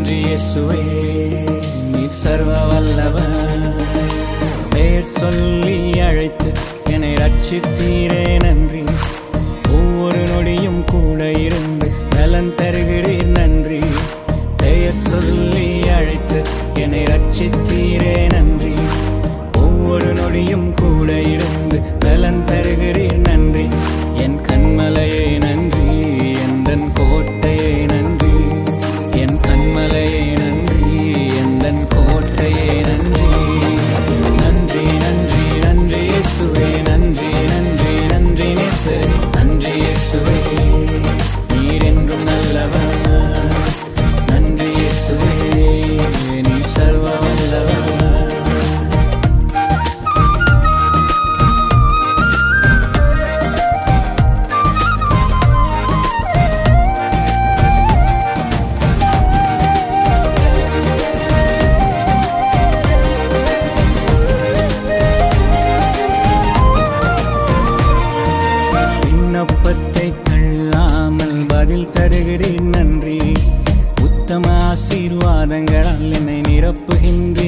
நன்றி இயேசுவே நீர் சர்வ வல்லவர் பெயர் சொல்லி அழைத்து என்னை ரட்சித்தீரே நன்றி ஒவ்வொரு நொடியும் கூட இருந்து நலன் தருகிறீர் நன்றி பெயர் சொல்லி அழைத்து என்னை ரட்சித்தீரே நன்றி ஒவ்வொரு நொடியும் கூட இருந்து நலன் தருகிறீர் நன்றி என் கண்மலையே நன்றி எந்தன் கோட்டையே நன்றி என் கண்மலையே நன்றி எந்தன் கோட்டையே நன்றி நன்றி நன்றி நன்றி இயேசுவே நன்றி நன்றி நன்றி நேசரே நன்றி இயேசுவே நீர் என்றும் நல்லவர் நன்றி இயேசுவே நீ சர்வ வல்லவர் விண்ணப்பத்தை தள்ளாமல் பதில் தருகிறேன் நன்றி உத்தம ஆசீர்வாதங்களால் என்னை நிரப்புகின்றேன்